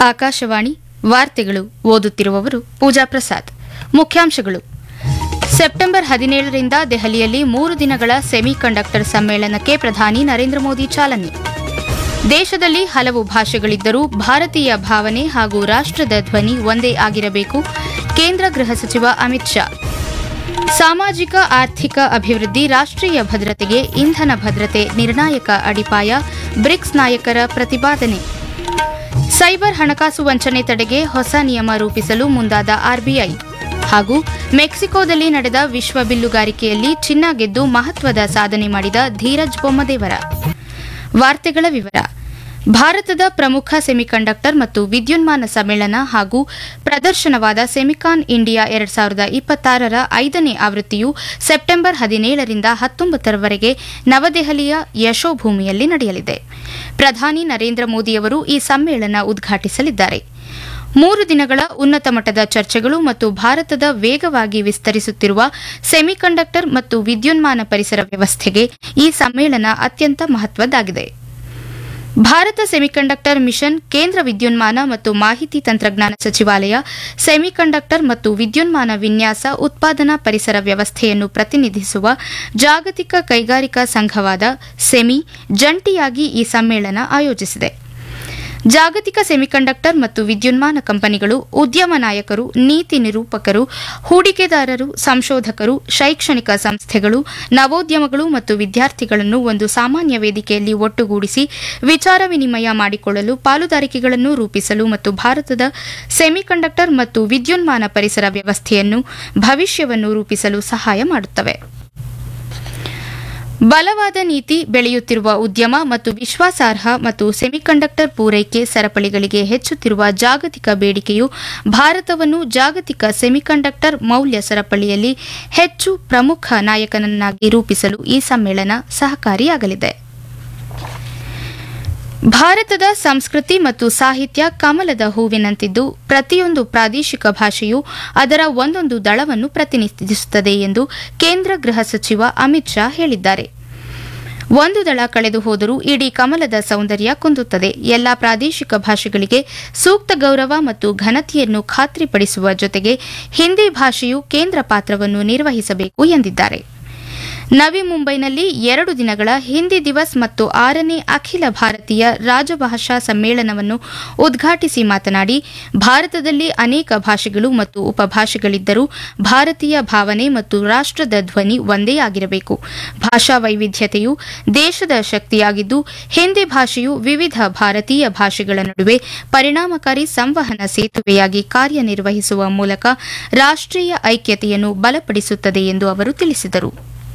ಆಕಾಶವಾಣಿ ವಾರ್ತೆಗಳು ಓದುತ್ತಿರುವವರು ಪೂಜಾ ಪ್ರಸಾದ್ ಮುಖ್ಯಾಂಶಗಳು ಸೆಪ್ಟೆಂಬರ್ ಹದಿನೇಳರಿಂದ ದೆಹಲಿಯಲ್ಲಿ ಮೂರು ದಿನಗಳ ಸೆಮಿ ಕಂಡಕ್ಟರ್ ಸಮ್ಮೇಳನಕ್ಕೆ ಪ್ರಧಾನಿ ನರೇಂದ್ರ ಮೋದಿ ಚಾಲನೆ ದೇಶದಲ್ಲಿ ಹಲವು ಭಾಷೆಗಳಿದ್ದರೂ ಭಾರತೀಯ ಭಾವನೆ ಹಾಗೂ ರಾಷ್ಟ್ರದ ಧ್ವನಿ ಒಂದೇ ಆಗಿರಬೇಕು ಕೇಂದ್ರ ಗೃಹ ಸಚಿವ ಅಮಿತ್ ಶಾ ಸಾಮಾಜಿಕ ಆರ್ಥಿಕ ಅಭಿವೃದ್ಧಿ ರಾಷ್ಟ್ರೀಯ ಭದ್ರತೆಗೆ ಇಂಧನ ಭದ್ರತೆ ನಿರ್ಣಾಯಕ ಅಡಿಪಾಯ ಬ್ರಿಕ್ಸ್ ನಾಯಕರ ಪ್ರತಿಪಾದನೆ ಸೈಬರ್ ಹಣಕಾಸು ವಂಚನೆ ತಡೆಗೆ ಹೊಸ ನಿಯಮ ರೂಪಿಸಲು ಮುಂದಾದ ಆರ್ಬಿಐ ಹಾಗೂ ಮೆಕ್ಸಿಕೋದಲ್ಲಿ ನಡೆದ ವಿಶ್ವ ಬಿಲ್ಲುಗಾರಿಕೆಯಲ್ಲಿ ಚಿನ್ನ ಗೆದ್ದು ಮಹತ್ವದ ಸಾಧನೆ ಮಾಡಿದ ಧೀರಜ್ ಬೊಮ್ಮದೇವರ ವಾರ್ತೆಗಳ ವಿವರ ಭಾರತದ ಪ್ರಮುಖ ಸೆಮಿಕಂಡಕ್ಟರ್ ಮತ್ತು ವಿದ್ಯುನ್ಮಾನ ಸಮ್ಮೇಳನ ಹಾಗೂ ಪ್ರದರ್ಶನವಾದ ಸೆಮಿಕಾನ್ ಇಂಡಿಯಾ ಎರಡ್ ಸಾವಿರದ ಇಪ್ಪತ್ತಾರರ ಐದನೇ ಆವೃತ್ತಿಯು ಸೆಪ್ಟೆಂಬರ್ ಹದಿನೇಳರಿಂದ ಹತ್ತೊಂಬತ್ತರವರೆಗೆ ನವದೆಹಲಿಯ ಯಶೋಭೂಮಿಯಲ್ಲಿ ನಡೆಯಲಿದೆ ಪ್ರಧಾನಿ ನರೇಂದ್ರ ಮೋದಿಯವರು ಈ ಸಮ್ಮೇಳನ ಉದ್ಘಾಟಿಸಲಿದ್ದಾರೆ ಮೂರು ದಿನಗಳ ಉನ್ನತ ಮಟ್ಟದ ಚರ್ಚೆಗಳು ಮತ್ತು ಭಾರತದ ವೇಗವಾಗಿ ವಿಸ್ತರಿಸುತ್ತಿರುವ ಸೆಮಿಕಂಡಕ್ಟರ್ ಮತ್ತು ವಿದ್ಯುನ್ಮಾನ ಪರಿಸರ ವ್ಯವಸ್ಥೆಗೆ ಈ ಸಮ್ಮೇಳನ ಅತ್ಯಂತ ಮಹತ್ವದ್ದಾಗಿದೆ ಭಾರತ ಸೆಮಿಕಂಡಕ್ಟರ್ ಮಿಷನ್ ಕೇಂದ್ರ ವಿದ್ಯುನ್ಮಾನ ಮತ್ತು ಮಾಹಿತಿ ತಂತ್ರಜ್ಞಾನ ಸಚಿವಾಲಯ ಸೆಮಿಕಂಡಕ್ಟರ್ ಮತ್ತು ವಿದ್ಯುನ್ಮಾನ ವಿನ್ಯಾಸ ಉತ್ಪಾದನಾ ಪರಿಸರ ವ್ಯವಸ್ಥೆಯನ್ನು ಪ್ರತಿನಿಧಿಸುವ ಜಾಗತಿಕ ಕೈಗಾರಿಕಾ ಸಂಘವಾದ ಸೆಮಿ ಜಂಟಿಯಾಗಿ ಈ ಸಮ್ಮೇಳನ ಆಯೋಜಿಸಿದೆ ಜಾಗತಿಕ ಸೆಮಿಕಂಡಕ್ಟರ್ ಮತ್ತು ವಿದ್ಯುನ್ಮಾನ ಕಂಪನಿಗಳು ಉದ್ಯಮ ನಾಯಕರು ನೀತಿ ನಿರೂಪಕರು ಹೂಡಿಕೆದಾರರು ಸಂಶೋಧಕರು ಶೈಕ್ಷಣಿಕ ಸಂಸ್ಥೆಗಳು ನವೋದ್ಯಮಗಳು ಮತ್ತು ವಿದ್ಯಾರ್ಥಿಗಳನ್ನು ಒಂದು ಸಾಮಾನ್ಯ ವೇದಿಕೆಯಲ್ಲಿ ಒಟ್ಟುಗೂಡಿಸಿ ವಿಚಾರ ವಿನಿಮಯ ಮಾಡಿಕೊಳ್ಳಲು ಪಾಲುದಾರಿಕೆಗಳನ್ನು ರೂಪಿಸಲು ಮತ್ತು ಭಾರತದ ಸೆಮಿಕಂಡಕ್ಟರ್ ಮತ್ತು ವಿದ್ಯುನ್ಮಾನ ಪರಿಸರ ವ್ಯವಸ್ಥೆಯನ್ನು ಭವಿಷ್ಯವನ್ನು ರೂಪಿಸಲು ಸಹಾಯ ಮಾಡುತ್ತವೆ ಬಲವಾದ ನೀತಿ ಬೆಳೆಯುತ್ತಿರುವ ಉದ್ಯಮ ಮತ್ತು ವಿಶ್ವಾಸಾರ್ಹ ಮತ್ತು ಸೆಮಿಕಂಡಕ್ಟರ್ ಪೂರೈಕೆ ಸರಪಳಿಗಳಿಗೆ ಹೆಚ್ಚುತ್ತಿರುವ ಜಾಗತಿಕ ಬೇಡಿಕೆಯು ಭಾರತವನ್ನು ಜಾಗತಿಕ ಸೆಮಿಕಂಡಕ್ಟರ್ ಮೌಲ್ಯ ಸರಪಳಿಯಲ್ಲಿ ಹೆಚ್ಚು ಪ್ರಮುಖ ನಾಯಕನನ್ನಾಗಿ ರೂಪಿಸಲು ಈ ಸಮ್ಮೇಳನ ಸಹಕಾರಿಯಾಗಲಿದೆ ಭಾರತದ ಸಂಸ್ಕೃತಿ ಮತ್ತು ಸಾಹಿತ್ಯ ಕಮಲದ ಹೂವಿನಂತಿದ್ದು ಪ್ರತಿಯೊಂದು ಪ್ರಾದೇಶಿಕ ಭಾಷೆಯು ಅದರ ಒಂದೊಂದು ದಳವನ್ನು ಪ್ರತಿನಿಧಿಸುತ್ತದೆ ಎಂದು ಕೇಂದ್ರ ಗೃಹ ಸಚಿವ ಅಮಿತ್ ಶಾ ಹೇಳಿದ್ದಾರೆ ಒಂದು ದಳ ಕಳೆದು ಹೋದರೂ ಇಡೀ ಕಮಲದ ಸೌಂದರ್ಯ ಕುಂದುತ್ತದೆ ಎಲ್ಲಾ ಪ್ರಾದೇಶಿಕ ಭಾಷೆಗಳಿಗೆ ಸೂಕ್ತ ಗೌರವ ಮತ್ತು ಘನತೆಯನ್ನು ಖಾತ್ರಿಪಡಿಸುವ ಜೊತೆಗೆ ಹಿಂದಿ ಭಾಷೆಯು ಕೇಂದ್ರ ಪಾತ್ರವನ್ನು ನಿರ್ವಹಿಸಬೇಕು ಎಂದಿದ್ದಾರೆ ನವಿ ಮುಂಬೈನಲ್ಲಿ ಎರಡು ದಿನಗಳ ಹಿಂದಿ ದಿವಸ್ ಮತ್ತು ಆರನೇ ಅಖಿಲ ಭಾರತೀಯ ರಾಜಭಾಷಾ ಸಮ್ಮೇಳನವನ್ನು ಉದ್ಘಾಟಿಸಿ ಮಾತನಾಡಿ ಭಾರತದಲ್ಲಿ ಅನೇಕ ಭಾಷೆಗಳು ಮತ್ತು ಉಪಭಾಷೆಗಳಿದ್ದರೂ ಭಾರತೀಯ ಭಾವನೆ ಮತ್ತು ರಾಷ್ಟ್ರದ ಧ್ವನಿ ಒಂದೇ ಆಗಿರಬೇಕು ಭಾಷಾ ವೈವಿಧ್ಯತೆಯು ದೇಶದ ಶಕ್ತಿಯಾಗಿದ್ದು ಹಿಂದಿ ಭಾಷೆಯು ವಿವಿಧ ಭಾರತೀಯ ಭಾಷೆಗಳ ನಡುವೆ ಪರಿಣಾಮಕಾರಿ ಸಂವಹನ ಸೇತುವೆಯಾಗಿ ಕಾರ್ಯನಿರ್ವಹಿಸುವ ಮೂಲಕ ರಾಷ್ಟ್ರೀಯ ಐಕ್ಯತೆಯನ್ನು ಬಲಪಡಿಸುತ್ತದೆ ಎಂದು ಅವರು ತಿಳಿಸಿದರು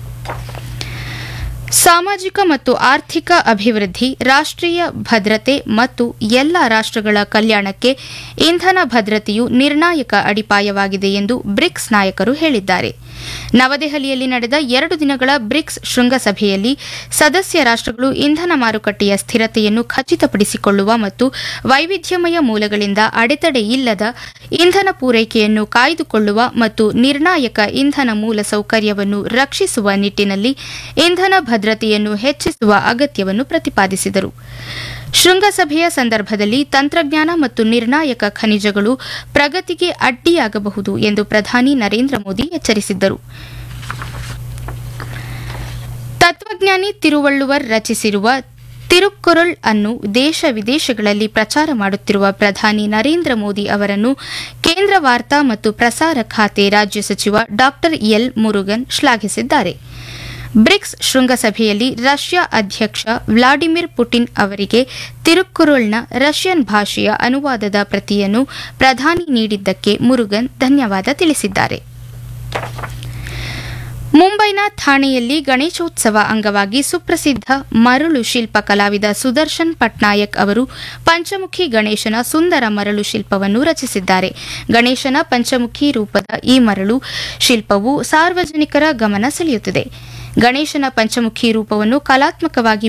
ಸಾಮಾಜಿಕ ಮತ್ತು ಆರ್ಥಿಕ ಅಭಿವೃದ್ಧಿ ರಾಷ್ಟ್ರೀಯ ಭದ್ರತೆ ಮತ್ತು ಎಲ್ಲ ರಾಷ್ಟ್ರಗಳ ಕಲ್ಯಾಣಕ್ಕೆ ಇಂಧನ ಭದ್ರತೆಯು ನಿರ್ಣಾಯಕ ಅಡಿಪಾಯವಾಗಿದೆ ಎಂದು ಬ್ರಿಕ್ಸ್ ನಾಯಕರು ಹೇಳಿದ್ದಾರೆ ನವದೆಹಲಿಯಲ್ಲಿ ನಡೆದ ಎರಡು ದಿನಗಳ ಬ್ರಿಕ್ಸ್ ಶೃಂಗಸಭೆಯಲ್ಲಿ ಸದಸ್ಯ ರಾಷ್ಟ್ರಗಳು ಇಂಧನ ಮಾರುಕಟ್ಟೆಯ ಸ್ಥಿರತೆಯನ್ನು ಖಚಿತಪಡಿಸಿಕೊಳ್ಳುವ ಮತ್ತು ವೈವಿಧ್ಯಮಯ ಮೂಲಗಳಿಂದ ಅಡೆತಡೆ ಇಲ್ಲದ ಇಂಧನ ಪೂರೈಕೆಯನ್ನು ಕಾಯ್ದುಕೊಳ್ಳುವ ಮತ್ತು ನಿರ್ಣಾಯಕ ಇಂಧನ ಮೂಲ ಸೌಕರ್ಯವನ್ನು ರಕ್ಷಿಸುವ ನಿಟ್ಟಿನಲ್ಲಿ ಇಂಧನ ಭದ್ರತೆಯನ್ನು ಹೆಚ್ಚಿಸುವ ಅಗತ್ಯವನ್ನು ಪ್ರತಿಪಾದಿಸಿದರು ಶೃಂಗಸಭೆಯ ಸಂದರ್ಭದಲ್ಲಿ ತಂತ್ರಜ್ಞಾನ ಮತ್ತು ನಿರ್ಣಾಯಕ ಖನಿಜಗಳು ಪ್ರಗತಿಗೆ ಅಡ್ಡಿಯಾಗಬಹುದು ಎಂದು ಪ್ರಧಾನಿ ನರೇಂದ್ರ ಮೋದಿ ಎಚ್ಚರಿಸಿದ್ದರು ತತ್ವಜ್ಞಾನಿ ತಿರುವಳ್ಳುವರ್ ರಚಿಸಿರುವ ತಿರುಕ್ಕುರುಳ್ ಅನ್ನು ದೇಶ ವಿದೇಶಗಳಲ್ಲಿ ಪ್ರಚಾರ ಮಾಡುತ್ತಿರುವ ಪ್ರಧಾನಿ ನರೇಂದ್ರ ಮೋದಿ ಅವರನ್ನು ಕೇಂದ್ರ ವಾರ್ತಾ ಮತ್ತು ಪ್ರಸಾರ ಖಾತೆ ರಾಜ್ಯ ಸಚಿವ ಡಾ ಎಲ್ ಮುರುಗನ್ ಶ್ಲಾಘಿಸಿದ್ದಾರೆ ಬ್ರಿಕ್ಸ್ ಶೃಂಗಸಭೆಯಲ್ಲಿ ರಷ್ಯಾ ಅಧ್ಯಕ್ಷ ವ್ಲಾಡಿಮಿರ್ ಪುಟಿನ್ ಅವರಿಗೆ ತಿರುಕ್ಕುರುಳ್ನ ರಷ್ಯನ್ ಭಾಷೆಯ ಅನುವಾದದ ಪ್ರತಿಯನ್ನು ಪ್ರಧಾನಿ ನೀಡಿದ್ದಕ್ಕೆ ಮುರುಗನ್ ಧನ್ಯವಾದ ತಿಳಿಸಿದ್ದಾರೆ ಮುಂಬೈನ ಥಾಣೆಯಲ್ಲಿ ಗಣೇಶೋತ್ಸವ ಅಂಗವಾಗಿ ಸುಪ್ರಸಿದ್ಧ ಮರಳು ಶಿಲ್ಪ ಕಲಾವಿದ ಸುದರ್ಶನ್ ಪಟ್ನಾಯಕ್ ಅವರು ಪಂಚಮುಖಿ ಗಣೇಶನ ಸುಂದರ ಮರಳು ಶಿಲ್ಪವನ್ನು ರಚಿಸಿದ್ದಾರೆ ಗಣೇಶನ ಪಂಚಮುಖಿ ರೂಪದ ಈ ಮರಳು ಶಿಲ್ಪವು ಸಾರ್ವಜನಿಕರ ಗಮನ ಸೆಳೆಯುತ್ತಿದೆ ಗಣೇಶನ ಪಂಚಮುಖಿ ರೂಪವನ್ನು ಕಲಾತ್ಮಕವಾಗಿ